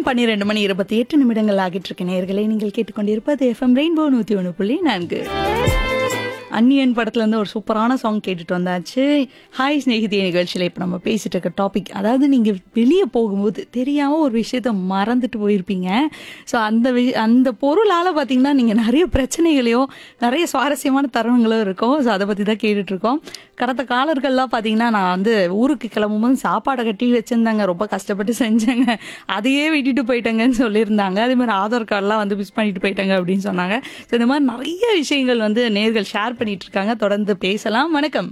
பன்னிரெண்டு மணி இருபத்தி எட்டு நிமிடங்கள் ஆகிட்டு இருக்க நேர்களை நீங்கள் கேட்டுக்கொண்டிருப்பது எஃப்எம் ரெயின்போ நூத்தி ஒன்று புள்ளி நான்கு அன்னியன் படத்துல இருந்து ஒரு சூப்பரான சாங் கேட்டுட்டு வந்தாச்சு ஹாய் ஸ்நேகிதி நிகழ்ச்சியில் இப்போ நம்ம பேசிட்டு இருக்க டாபிக் அதாவது நீங்க வெளியே போகும்போது தெரியாம ஒரு விஷயத்த மறந்துட்டு போயிருப்பீங்க ஸோ அந்த வி- அந்த பொருளால பார்த்தீங்கன்னா நீங்க நிறைய பிரச்சனைகளையோ நிறைய சுவாரஸ்யமான தருணங்களும் இருக்கும் ஸோ அதை பத்தி தான் கேட்டுட்டு இருக்கோம் கடந்த காலர்கள்லாம் பார்த்தீங்கன்னா நான் வந்து ஊருக்கு கிளம்பும்போது சாப்பாடை கட்டி வச்சிருந்தாங்க ரொம்ப கஷ்டப்பட்டு செஞ்சேங்க அதையே விட்டுட்டு போயிட்டேங்கன்னு சொல்லியிருந்தாங்க அதே மாதிரி ஆதார் கார்டெலாம் வந்து மிஸ் பண்ணிட்டு போயிட்டாங்க அப்படின்னு சொன்னாங்க ஸோ இந்த மாதிரி நிறைய விஷயங்கள் வந்து நேர்கள் ஷேர் பண்ணிட்டு இருக்காங்க தொடர்ந்து பேசலாம் வணக்கம்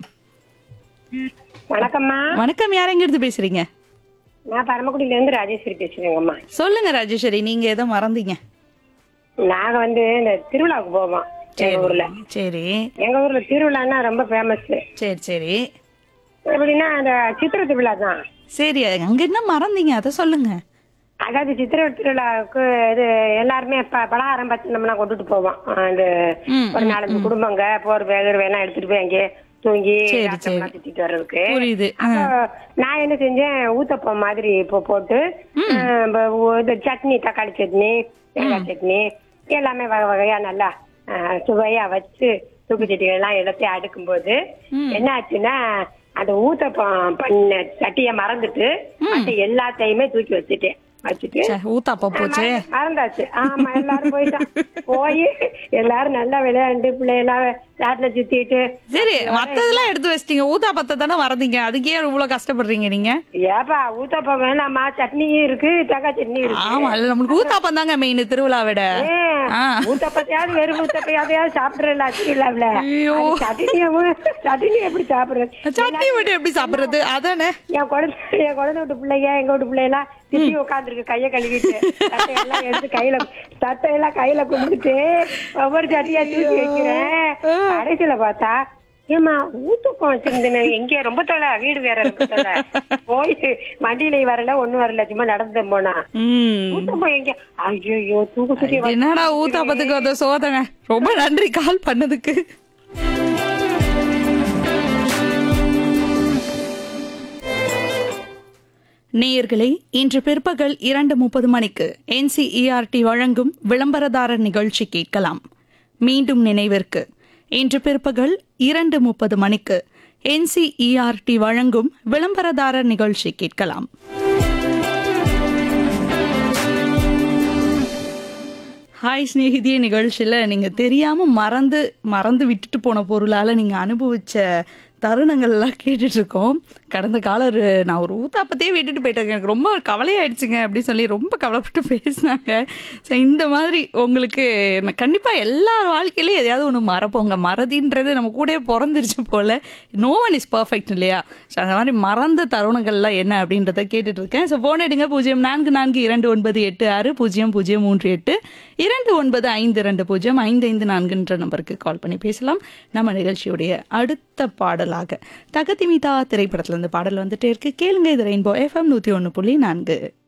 வணக்கம்மா வணக்கம் யார் எங்க இருந்து பேசுறீங்க நான் பரமக்குடியில இருந்து ராஜேஸ்வரி பேசுறேங்கம்மா சொல்லுங்க ராஜேஸ்வரி நீங்க எதை மறந்தீங்க நாங்க வந்து இந்த திருவிழாவுக்கு போவோம் எங்க ஊர்ல சரி எங்க ஊர்ல திருவிழான்னா ரொம்ப ஃபேமஸ் சரி சரி எப்படின்னா அந்த சித்திர திருவிழா தான் சரி அங்க என்ன மறந்தீங்க அதை சொல்லுங்க அதாவது சித்திர திருவிழாவுக்கு இது எல்லாருமே ப- பலகாரம் பச்சனம்லாம் கொண்டுட்டு போவோம் அந்த ம், ஒரு நாலஞ்சு குடும்பங்க போர் வேகர் வேணா எடுத்துட்டு போய் அங்கே தூங்கி சரி, ஆட்டம்லாம் சுத்திட்டு வர்றதுக்கு புரியுது அப்போ நான் என்ன செஞ்சேன் ஊத்தப்பம் மாதிரி இப்போ போட்டு அஹ், ப- ஊ- இது சட்னி தக்காளி சட்னி தேங்காய் சட்னி எல்லாமே வகை வகையா நல்லா அஹ், சுவையா வச்சு தூக்கு சட்டிகள் எல்லாம் எல்லாத்தையும் அடுக்கும்போது என்ன ஆச்சுன்னா அந்த ஊத்தப்பம் பண்ண சட்டியை மறந்துட்டு மத்த எல்லாத்தையுமே தூக்கி வச்சுட்டேன் வச்சுட்டு ச்சே, ஊத்தாப்ப போச்சு மறந்தாச்சு ஆமா எல்லாரும் போயிட்டான் போய் எல்லாரும் நல்லா விளையாண்டு பிள்ளையெல்லாம் ராட்டில சுத்திட்டு சரி மத்ததெல்லாம் எடுத்து வச்சிட்டீங்க ஊத்தாப்பத்தை தானே மறந்தீங்க அதுக்கே இவ்வளவு கஷ்டப்படுறீங்க நீங்க ஏப்பா ஊத்தப்பம் வேணாமா சட்னியும் இருக்கு தேங்காய் சட்னி இருக்கு ஆமா இல்ல நம்மளுக்கு ஊத்தாப்பம் தாங்க மெயின் திருவிழா விட ஆ. ஊத்தப்பத்தையாவது வெறும் ஊத்தப்பையாவது சாப்பிடல திருவிழாவில் ஐயோ. சட்னியும் சட்னி எப்படி சாப்பிடுறது சட்னி மட்டும் எப்படி சாப்பிடுறது அதானே என் குழந்தை என் குழந்தை விட்டு பிள்ளைங்க எங்க வீட்டு பிள்ளைலாம் திட்டி உட்காந்துருக்கு கைய கழுவிட்டு சட்டையெல்லாம் எடுத்து கையில சட்டையெல்லாம் கையில கும்பிட்டு ஒவ்வொரு சட்டையா தூக்கி வைக்கிறேன் கடைசியில பார்த்தா ஏமா ஊத்துப்பம் வச்சிருந்தேன் எங்க ரொம்ப தொலை வீடு வேற இருக்கு தொலை போய் வண்டியில வரல ஒண்ணும் வரல சும்மா நடந்து போனா ம் ஊத்தப்பம் எங்க ஐயோ தூக்கு சுத்தி என்னடா ஊத்தாப்பத்துக்கு அந்த சோதனை ரொம்ப நன்றி கால் பண்ணதுக்கு நேயர்களே இன்று பிற்பகல் இரண்டு முப்பது மணிக்கு என்சிஇஆர்டி வழங்கும் விளம்பரதாரர் நிகழ்ச்சி கேட்கலாம் மீண்டும் நினைவிற்கு இன்று பிற்பகல் இரண்டு முப்பது மணிக்கு என்சிஇஆர்டி வழங்கும் விளம்பரதாரர் நிகழ்ச்சி கேட்கலாம் ஹாய் ஸ்நேகிதிய நிகழ்ச்சியில் நீங்கள் தெரியாமல் மறந்து மறந்து விட்டுட்டு போன பொருளால் நீங்கள் அனுபவிச்ச தருணங்கள்லாம் கேட்டுட்டு இருக்கோம் கடந்த காலர் நான் ஒரு ஊத்தாப்பத்தையே விட்டுட்டு போயிட்டேங்க எனக்கு ரொம்ப கவலையாயிடுச்சுங்க அப்படின்னு சொல்லி ரொம்ப கவலைப்பட்டு பேசினாங்க ஸோ இந்த மாதிரி உங்களுக்கு கண்டிப்பாக எல்லா வாழ்க்கையிலையும் எதையாவது ஒன்று மறப்போங்க மறதின்றது நம்ம கூடயே பிறந்துருச்சு போல நோ ஒன் இஸ் பர்ஃபெக்ட் இல்லையா ஸோ அந்த மாதிரி மறந்த தருணங்கள்லாம் என்ன அப்படின்றத கேட்டுட்டு இருக்கேன் ஸோ போன் எடுங்க பூஜ்ஜியம் நான்கு நான்கு இரண்டு ஒன்பது எட்டு ஆறு பூஜ்ஜியம் பூஜ்ஜியம் மூன்று எட்டு இரண்டு ஒன்பது ஐந்து ரெண்டு பூஜ்ஜியம் ஐந்து ஐந்து நான்குன்ற நம்பருக்கு கால் பண்ணி பேசலாம் நம்ம நிகழ்ச்சியுடைய அடுத்த பாடலாக தகதிமிதா திரைப்படத்துல இருந்து பாடல் வந்துட்டே இருக்கு கேளுங்க இது ரெயின்போ எஃப்எம் நூத்தி ஒன்று புள்ளி நான்கு